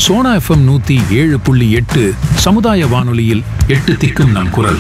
Sona FM நூத்தி ஏழு புள்ளி எட்டு சமுதாய வானொலியில் எட்டு திக்கும் நம் குரல்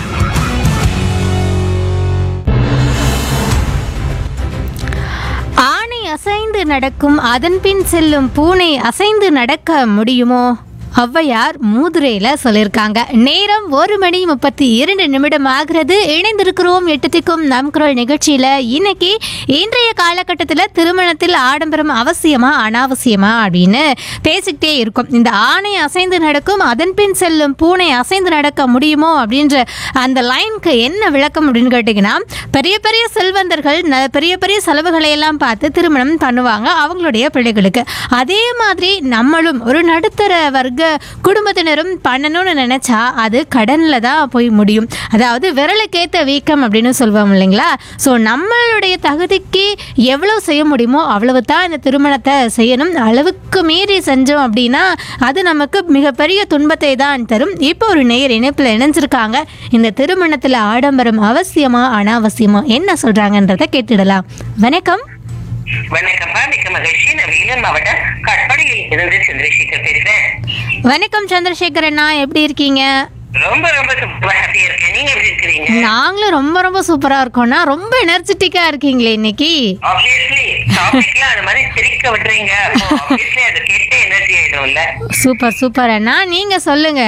ஆணை அசைந்து நடக்கும் அதன்பின் செல்லும் பூனை அசைந்து நடக்க முடியுமோ ஔவையார் மூதுரையில சொல்லியிருக்காங்க நேரம் ஒரு மணி முப்பத்தி இரண்டு நிமிடம் ஆகிறது இணைந்திருக்கிறோம் எட்டுத்திக்கும் நம் குரல் நிகழ்ச்சியில இன்னைக்கு இன்றைய காலகட்டத்தில் திருமணத்தில் ஆடம்பரம் அவசியமா அனாவசியமா அப்படின்னு பேசிக்கிட்டே இருக்கும் இந்த ஆணை அசைந்து நடக்கும் அதன்பின் செல்லும் பூனை அசைந்து நடக்க முடியுமோ அப்படின்ற அந்த லைனுக்கு என்ன விளக்கம் அப்படின்னு கேட்டிங்கன்னா பெரிய பெரிய செல்வந்தர்கள் ந- பெரிய பெரிய செலவுகளை எல்லாம் பார்த்து திருமணம் பண்ணுவாங்க அவங்களுடைய பிள்ளைகளுக்கு அதே மாதிரி நம்மளும் ஒரு நடுத்தர வர்க்க குடும்பத்தினரும் பண்ணணும்னு நினைச்சா அது கடன்ல தான் போய் முடியும் அதாவது விரலுக்கேத்த வீக்கம் அப்படின்னு சொல்லுவோம் இல்லைங்களா ஸோ நம்மளுடைய தகுதிக்கு எவ்வளவு செய்ய முடியுமோ அவ்வளவு தான் இந்த திருமணத்தை செய்யணும் அளவுக்கு மீறி செஞ்சோம் அப்படின்னா அது நமக்கு மிகப்பெரிய துன்பத்தை தான் தரும் இப்போ ஒரு நேர் இணைப்பில் இணைஞ்சிருக்காங்க இந்த திருமணத்தில் ஆடம்பரம் அவசியமா அனாவசியமா என்ன சொல்றாங்கன்றதை கேட்டுடலாம் வணக்கம் வணக்கம்ப்பா மிக்க மகிழ்ச்சி நான் வேலூர் மாவட்டம் கட்படியில் இருந்து சந்திரசேகர் பேசுறேன் வணக்கம் சந்திரசேகர் அண்ணா எப்படி இருக்கீங்க ரொம்ப ரொம்ப சூப்பரா ஹாப்பியா இருக்கேன் நீங்க எப்படி இருக்கிறீங்க நாங்களும் ரொம்ப ரொம்ப சூப்பரா இருக்கோம்னா ரொம்ப எனர்ஜெட்டிக்கா இருக்கீங்களே இன்னைக்கு ஆப்வியஸ்லி டாபிக்லாம் அந்த மாதிரி சிரிக்க விடுறீங்க ஆப்வியஸ்லி அது கேட்டே எனர்ஜி ஆயிடும்ல சூப்பர் சூப்பர் அண்ணா நீங்க சொல்லுங்க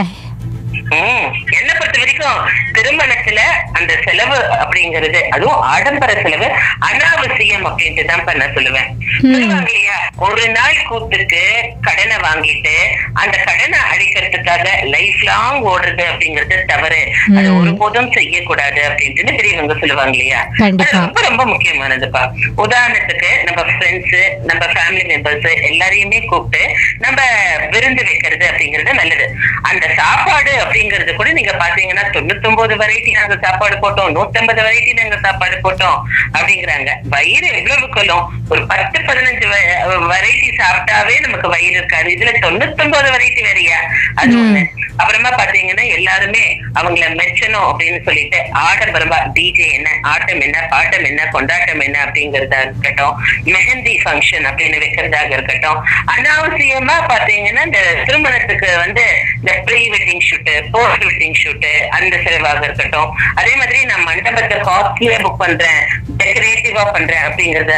ம் என்ன பொறுத்த வரைக்கும் திருமணத்துல அந்த செலவு அப்படிங்கிறது அதுவும் ஆடம்பர செலவு அனாவசியம் அப்படின்ட்டு தான் நான் சொல்லுவேன் சொல்லுவாங்க இல்லையா ஒரு நாள் கூத்துக்கு கடனை வாங்கிட்டு அந்த கடனை அடிக்கிறதுக்காக லைஃப் லாங் ஓடுறது அப்படிங்கிறது தவறு அது ஒருபோதும் செய்யக்கூடாது அப்படின்ட்டு பெரியவங்க சொல்லுவாங்க இல்லையா அது கண்டிப்பா. ரொம்ப ரொம்ப முக்கியமானதுப்பா உதாரணத்துக்கு நம்ம ஃப்ரெண்ட்ஸ் நம்ம ஃபேமிலி மெம்பர்ஸ் எல்லாரையுமே கூப்பிட்டு நம்ம விருந்து வைக்கிறது அப்படிங்கிறது நல்லது அந்த சாப்பாடு அப்படிங்கிறது கூட நீங்க பாத்தீங்கன்னா தொண்ணூத்தொன்பது வெரைட்டி நாங்க சாப்பாடு போட்டோம் நூத்தம்பது வெரைட்டி நாங்க சாப்பாடு போட்டோம் அப்படிங்கிறாங்க வயிறு எவ்வளவு கொள்ளும் ஒரு பத்து பதினஞ்சு வெரைட்டி சாப்பிட்டாவே நமக்கு வயிறு இருக்காது இதுல தொண்ணூத்தொன்பது வெரைட்டி வேறையா அது ஒண்ணு அப்புறமா பாத்தீங்கன்னா எல்லாருமே அவங்கள மெச்சணும் அப்படின்னு சொல்லிட்டு ஆடம்பரமா டிஜே என்ன ஆட்டம் என்ன பாட்டம் என்ன கொண்டாட்டம் என்ன அப்படிங்கறதா இருக்கட்டும் மெஹந்தி ஃபங்க்ஷன் அப்படின்னு வைக்கிறதாக இருக்கட்டும் அனாவசியமா பாத்தீங்கன்னா இந்த திருமணத்துக்கு வந்து இந்த pre wedding shoot post wedding shoot அந்த செலவாக இருக்கட்டும் அதே மாதிரி நான் மண்டபத்தை காஸ்ட்லியா புக் பண்றேன் டெக்கரேட்டிவா பண்றேன் அப்படிங்கறத